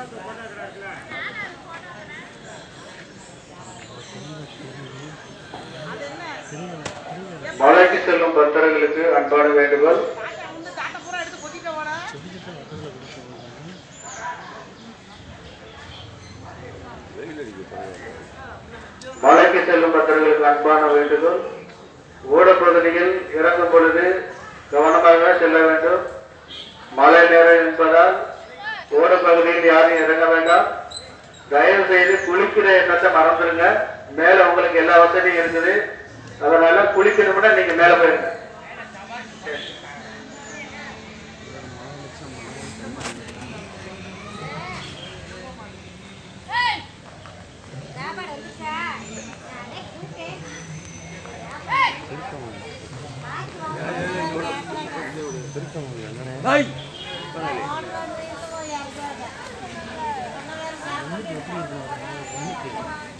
மலைக்கு செல்லும் பக்தர்களுக்கு அன்பான வேண்டுகோள் மலைக்கு செல்லும் பக்தர்களுக்கு அன்பான வேண்டுகோள் ஓடப்பகுதியில் இறங்கும் பொழுது கவனமாக செல்ல வேண்டும் மழை நேரம் என்பதால் ஓடப்பகுதியில் யாரும் இறங்க வேண்டாம் தயவு செய்து குளிக்கிற எண்ணத்தை மறந்துருங்க மேல உங்களுக்கு எல்லா வசதியும் இருக்குது அதனால குளிக்கணும்னா நீங்க மேல போயிருங்க சாப்பாடு வந்துச்சா நானே கூப்பிட்டேன் திருக்கம் சாப்பிட்டு